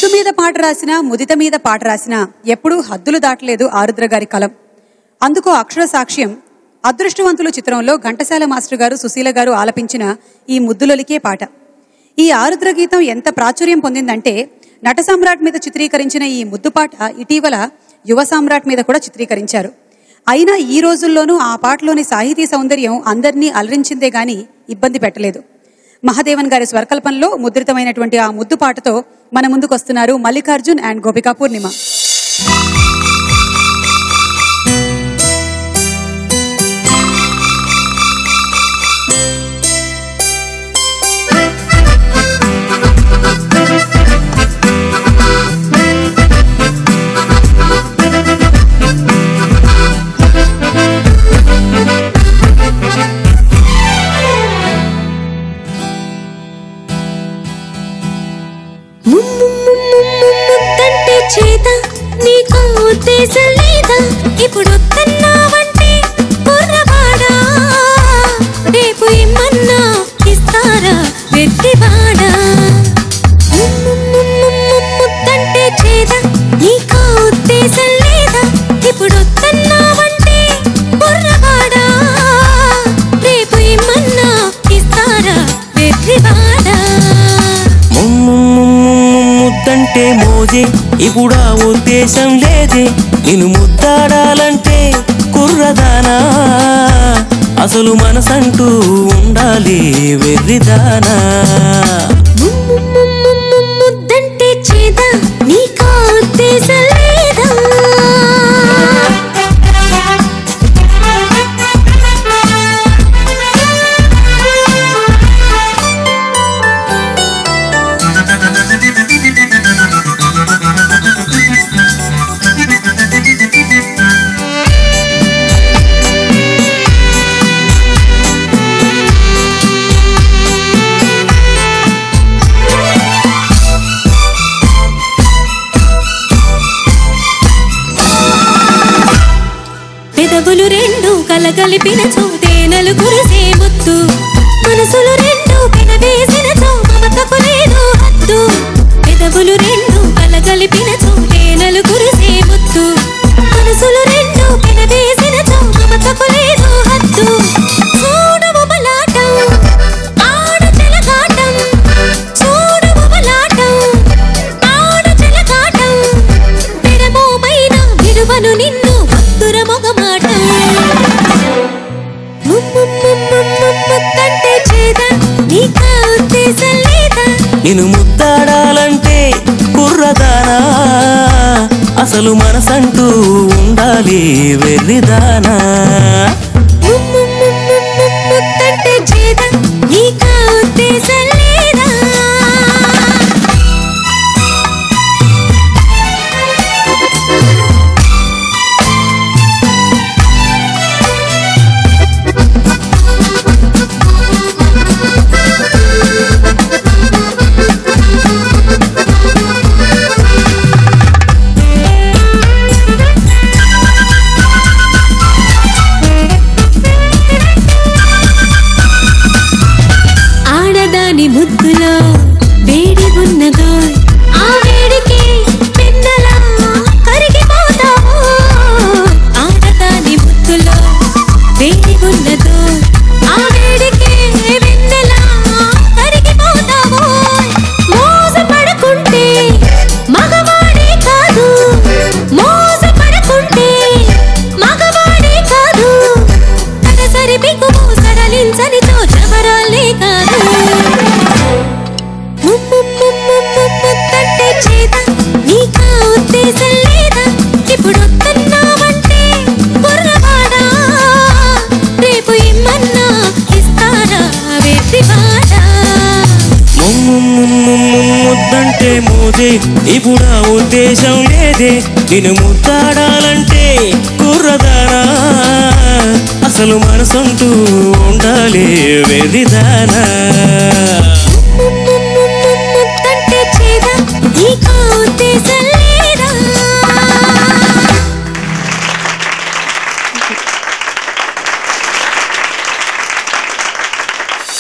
ముద్దు మీద పాట రాసినా ముదిత మీద పాట రాసినా ఎప్పుడూ హద్దులు దాటలేదు ఆరుద్ర గారి కలం అందుకో అక్షర సాక్ష్యం అదృష్టవంతులు చిత్రంలో ఘంటసాల మాస్టర్ గారు సుశీల గారు ఆలపించిన ఈ ముద్దులొలికే పాట ఈ ఆరుద్ర గీతం ఎంత ప్రాచుర్యం పొందిందంటే నట సామ్రాట్ మీద చిత్రీకరించిన ఈ ముద్దు పాట ఇటీవల యువ సామ్రాట్ మీద కూడా చిత్రీకరించారు అయినా ఈ రోజుల్లోనూ ఆ పాటలోని సాహితీ సౌందర్యం అందరినీ అలరించిందే గాని ఇబ్బంది పెట్టలేదు మహాదేవన్ గారి స్వరకల్పనలో ముద్రితమైనటువంటి ఆ ముద్దు పాటతో మన ముందుకు వస్తున్నారు మల్లికార్జున్ అండ్ గోపికా పూర్ణిమ ముద్దంటే చేత నీకు ఉద్దేశం లేదా ఇప్పుడు వద్దన్నావంటే కుర్రవాడా రేపు ఇమ్మన్నా ఇస్తారా వెట్టివాడా ముద్దంటే చేత నీకు ఉద్దేశం లేదా ఇప్పుడు వద్దన్నావంటే కుర్రవాడా రేపు ఇమ్మన్నా ఇస్తారా వెట్టివాడా ముద్దంటే మోజే ఇప్పుడా ఉద్దేశం లేదే నేను ముద్దాడాలంటే కుర్రదానా అసలు మనసంటూ ఉండాలి వెర్రిదానా ముద్దంటే చేదా నీకా ఉద్దేశం లేదా పెదవులు రెండు కలగలిపిన చోతేనలు కురిసే ముత్తు మనసులు రెండు పెనవేసిన చో మమతకు లేదు హద్దు పెదవులు రెండు కలగలిపిన చోతేనలు కురిసే ముత్తు మనసులు రెండు పెనవేసిన చో మమతకు లేదు హద్దు చూడు బొమ్మలాటం ఆడు చెలగాటం చూడు బొమ్మలాటం ఆడు చెలగాటం విడమోమైన విడువను నిన్ను భక్తుర మొగమాట ముద్దంటే చేదా నీకా ఉద్దేశం లేదా నేను ముద్దాడాలంటే కుర్రదానా అసలు మనసంటూ ఉండాలి వెర్రిదానా ముద్దంటే చేదా నీకా ఉద్దేశం లేదా ఆడదాని ముద్దులో వేడి ఉన్నదో ఆ వేడికి పిన్నలా కరిగిపోతావు ఆడదాని ముద్దులో వేడి ఉన్నదో ఆ వేడికి వెన్నెలా కరిగిపోతావు మోస పడకుంటే మగవాడే కాదు మోస పడకుంటే మగవాడే కాదు సరి బిగువు సడలించని చోచవరాలే కాదు ముద్దంటే చేత నీకా ఉద్దేశం లేదా ఇప్పుడు వద్దన్నావంటే కుర్రవాడా రేపు ఇమ్మన్నా ఇస్తారా వెట్టివాడా ముద్దంటే మోజే ఇప్పుడా ఉద్దేశం లేదే నేను ముద్దాడాలంటే కుర్రదానా అసలు మనసంటూ ఉండాలి వెర్రిదానా